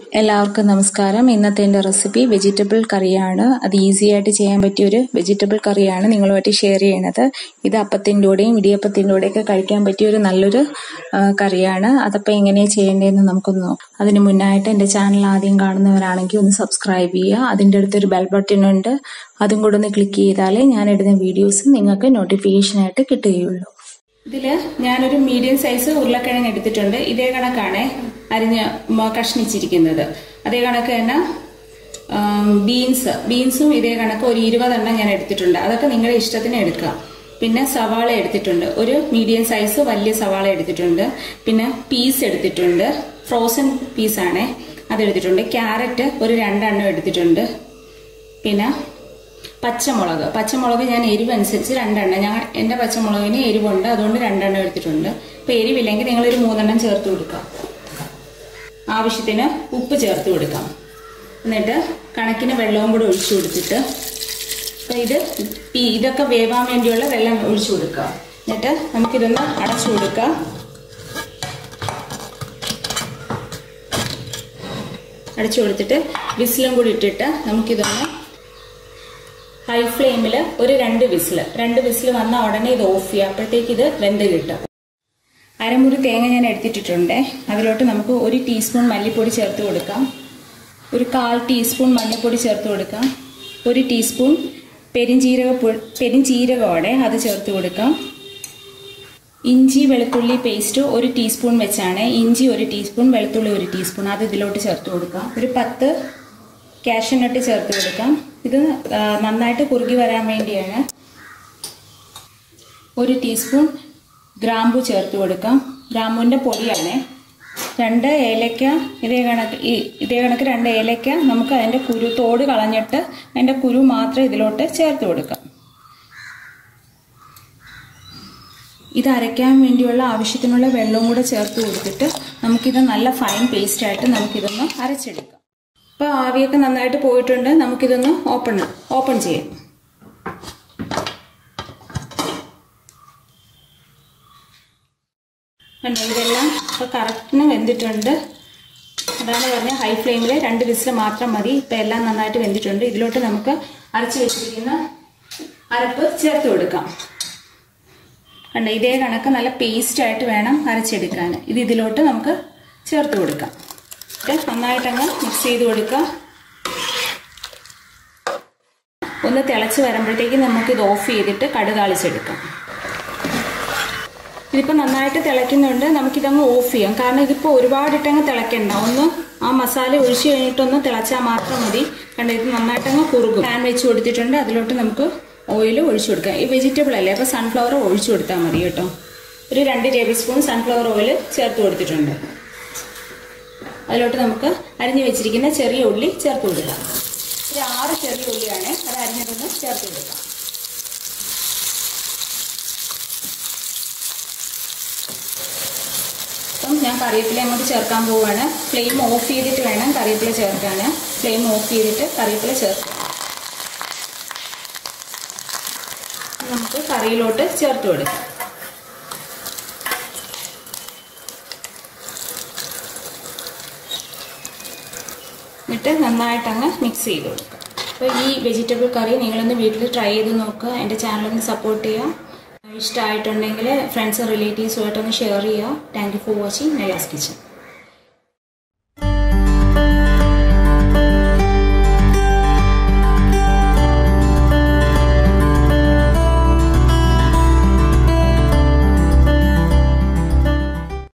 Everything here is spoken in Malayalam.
എല്ലാവർക്കും നമസ്കാരം ഇന്നത്തെ എൻ്റെ റെസിപ്പി വെജിറ്റബിൾ കറിയാണ് അത് ഈസി ആയിട്ട് ചെയ്യാൻ പറ്റിയ ഒരു വെജിറ്റബിൾ കറിയാണ് നിങ്ങളുമായിട്ട് ഷെയർ ചെയ്യണത് ഇത് അപ്പത്തിൻ്റെ കൂടെയും ഇടിയപ്പത്തിൻ്റെ കൂടെയൊക്കെ കഴിക്കാൻ പറ്റിയ ഒരു നല്ലൊരു ആ, കറിയാണ് അതപ്പോൾ എങ്ങനെയാണ് ചെയ്യേണ്ടതെന്ന് നമുക്കൊന്ന് നോക്കാം അതിന് മുന്നായിട്ട് എൻ്റെ ചാനൽ ആദ്യം കാണുന്നവരാണെങ്കിൽ ഒന്ന് സബ്സ്ക്രൈബ് ചെയ്യുക അതിൻ്റെ അടുത്തൊരു ബെൽ ബട്ടൺ ഉണ്ട് അതും കൂടെ ഒന്ന് ക്ലിക്ക് ചെയ്താലേ ഞാൻ ഇടുന്ന വീഡിയോസ് നിങ്ങൾക്ക് നോട്ടിഫിക്കേഷനായിട്ട് കിട്ടുകയുള്ളൂ ഇതില് ഞാനൊരു മീഡിയം സൈസ് ഉരുളക്കിഴങ്ങ് എടുത്തിട്ടുണ്ട് ഇതേ കണക്കാണ് അരിഞ്ഞ് മ- കഷ്ണിച്ചിരിക്കുന്നത് അതേ കണക്ക് തന്നെ ബീൻസ് ബീൻസും ഇതേ കണക്ക് ഒരു ഇരുപതെണ്ണം ഞാൻ എടുത്തിട്ടുണ്ട് അതൊക്കെ നിങ്ങളുടെ ഇഷ്ടത്തിന് എടുക്കാം പിന്നെ സവാള എടുത്തിട്ടുണ്ട് ഒരു മീഡിയം സൈസ് വലിയ സവാള എടുത്തിട്ടുണ്ട് പിന്നെ പീസ് എടുത്തിട്ടുണ്ട് ഫ്രോസൺ പീസാണേ അതെടുത്തിട്ടുണ്ട് ക്യാരറ്റ് ഒരു രണ്ടെണ്ണം എടുത്തിട്ടുണ്ട് പിന്നെ പച്ചമുളക് പച്ചമുളക് ഞാൻ എരിവ് അനുസരിച്ച് രണ്ടെണ്ണം ഞാൻ എൻ്റെ പച്ചമുളകിന് എരിവുണ്ട് അതുകൊണ്ട് രണ്ടെണ്ണം എടുത്തിട്ടുണ്ട് ഇപ്പം എരിവില്ലെങ്കിൽ നിങ്ങളൊരു മൂന്നെണ്ണം ചേർത്ത് കൊടുക്കാം ആവശ്യത്തിന് ഉപ്പ് ചേർത്ത് കൊടുക്കാം എന്നിട്ട് കണക്കിന് വെള്ളവും കൂടെ ഒഴിച്ചു കൊടുത്തിട്ട് അപ്പം ഇത് ഈ ഇതൊക്കെ വേവാൻ വേണ്ടിയുള്ള വെള്ളം ഒഴിച്ചു കൊടുക്കുക എന്നിട്ട് നമുക്കിതൊന്ന് അടച്ചു കൊടുക്കാം അടച്ചു കൊടുത്തിട്ട് വിസിലും കൂടി ഇട്ടിട്ട് നമുക്കിതൊന്ന് ഹൈ ഫ്ലെയിമിൽ ഒരു രണ്ട് വിസിൽ രണ്ട് വിസിൽ വന്ന ഉടനെ ഇത് ഓഫ് ചെയ്യുക അപ്പോഴത്തേക്ക് ഇത് വെന്ത് കിട്ടും അരമുറി തേങ്ങ ഞാൻ എടുത്തിട്ടിട്ടുണ്ട് അതിലോട്ട് നമുക്ക് ഒരു ടീസ്പൂൺ മല്ലിപ്പൊടി ചേർത്ത് കൊടുക്കാം ഒരു കാൽ ടീസ്പൂൺ മഞ്ഞൾപ്പൊടി ചേർത്ത് കൊടുക്കാം ഒരു ടീസ്പൂൺ പെരിഞ്ചീരക പൊ- പെരിഞ്ചീരകോടെ അത് ചേർത്ത് കൊടുക്കാം ഇഞ്ചി വെളുത്തുള്ളി പേസ്റ്റ് ഒരു ടീസ്പൂൺ വെച്ചാണ് ഇഞ്ചി ഒരു ടീസ്പൂൺ വെളുത്തുള്ളി ഒരു ടീസ്പൂൺ അത് ഇതിലോട്ട് ചേർത്ത് കൊടുക്കാം ഒരു പത്ത് കാഷ്യനട്ട് ചേർത്ത് കൊടുക്കാം ഇത് ആ, നന്നായിട്ട് കുറുകി വരാൻ വേണ്ടിയാണ് ഒരു ടീസ്പൂൺ ഗ്രാമ്പു ചേർത്ത് കൊടുക്കാം ഗ്രാമ്പുവിൻ്റെ പൊടിയാണ് രണ്ട് ഏലക്ക ഇതേ കണക്ക് ഈ- ഇതേ കണക്ക് രണ്ട് ഏലക്ക നമുക്ക് അതിൻ്റെ കുരു തോട് കളഞ്ഞിട്ട് അതിൻ്റെ കുരു മാത്രം ഇതിലോട്ട് ചേർത്ത് കൊടുക്കാം ഇത് അരയ്ക്കാൻ വേണ്ടിയുള്ള ആവശ്യത്തിനുള്ള വെള്ളവും കൂടെ ചേർത്ത് കൊടുത്തിട്ട് നമുക്കിത് നല്ല ഫൈൻ പേസ്റ്റ് ആയിട്ട് നമുക്കിതൊന്ന് അരച്ചെടുക്കാം ഇപ്പോൾ ആവിയൊക്കെ നന്നായിട്ട് പോയിട്ടുണ്ട് നമുക്കിതൊന്ന് ഓപ്പൺ ഓപ്പൺ ചെയ്യാം കണ്ടോ ഇതെല്ലാം ഇപ്പോൾ കറക്റ്റിന് വെന്തിട്ടുണ്ട് അതാണ് പറഞ്ഞ ഹൈ ഫ്ലെയിമിൽ രണ്ട് വിസിൽ മാത്രം മതി ഇപ്പം എല്ലാം നന്നായിട്ട് വെന്തിട്ടുണ്ട് ഇതിലോട്ട് നമുക്ക് അരച്ച് വെച്ചിരിക്കുന്ന അരപ്പ് ചേർത്ത് കൊടുക്കാം കണ്ടോ ഇതേ കണക്ക് നല്ല പേസ്റ്റ് ആയിട്ട് വേണം അരച്ചെടുക്കാൻ ഇത് ഇതിലോട്ട് നമുക്ക് ചേർത്ത് കൊടുക്കാം എന്നിട്ട് നന്നായിട്ടങ്ങ് മിക്സ് ചെയ്ത് കൊടുക്കുക ഒന്ന് തിളച്ച് വരുമ്പോഴത്തേക്ക് നമുക്ക് ഇത് ഓഫ് ചെയ്തിട്ട് കടുകാളിച്ചെടുക്കാം ഇതിപ്പോൾ നന്നായിട്ട് തിളയ്ക്കുന്നുണ്ട് നമുക്കിതങ്ങ് ഓഫ് ചെയ്യാം കാരണം ഇതിപ്പോൾ ഒരുപാടിട്ടങ്ങ് തിളയ്ക്കണ്ട ഒന്ന് ആ മസാല ഒഴിച്ച് കഴിഞ്ഞിട്ടൊന്ന് തിളച്ചാൽ മാത്രം മതി കണ്ട ഇത് നന്നായിട്ടങ്ങ് കുറുകും പാൻ വെച്ച് കൊടുത്തിട്ടുണ്ട് അതിലോട്ട് നമുക്ക് ഓയിൽ ഒഴിച്ചു കൊടുക്കാം ഈ വെജിറ്റബിൾ അല്ലേ അപ്പോൾ സൺഫ്ലവർ ഒഴിച്ചു കൊടുത്താൽ മതി കേട്ടോ ഒരു രണ്ട് ടേബിൾ സ്പൂൺ സൺഫ്ലവർ ഓയിൽ ചേർത്ത് കൊടുത്തിട്ടുണ്ട് അതിലോട്ട് നമുക്ക് അരിഞ്ഞു വെച്ചിരിക്കുന്ന ചെറിയ ഉള്ളി ചേർത്ത് കൊടുക്കാം ഒരു ആറ് ചെറിയ ഉള്ളിയാണ് അത് അരിഞ്ഞതൊന്ന് ചേർത്ത് കൊടുക്കാം അപ്പം ഞാൻ കറിവേപ്പില അങ്ങോട്ട് ചേർക്കാൻ പോവുകയാണ് ഫ്ലെയിം ഓഫ് ചെയ്തിട്ട് വേണം കറിവേപ്പില ചേർക്കാൻ ഫ്ലെയിം ഓഫ് ചെയ്തിട്ട് കറിവേപ്പില ചേർക്കാം നമുക്ക് കറിയിലോട്ട് ചേർത്ത് കൊടുക്കാം എന്നിട്ട് നന്നായിട്ടങ്ങ് മിക്സ് ചെയ്ത് കൊടുക്കുക അപ്പോൾ ഈ വെജിറ്റബിൾ കറി നിങ്ങളൊന്ന് വീട്ടിൽ ട്രൈ ചെയ്ത് നോക്കുക എൻ്റെ ചാനലൊന്ന് സപ്പോർട്ട് ചെയ്യുക ഇഷ്ടമായിട്ടുണ്ടെങ്കിൽ ഫ്രണ്ട്സും റിലേറ്റീവ്സുമായിട്ടൊന്ന് ഷെയർ ചെയ്യുക thank you for watching Nelas kitchen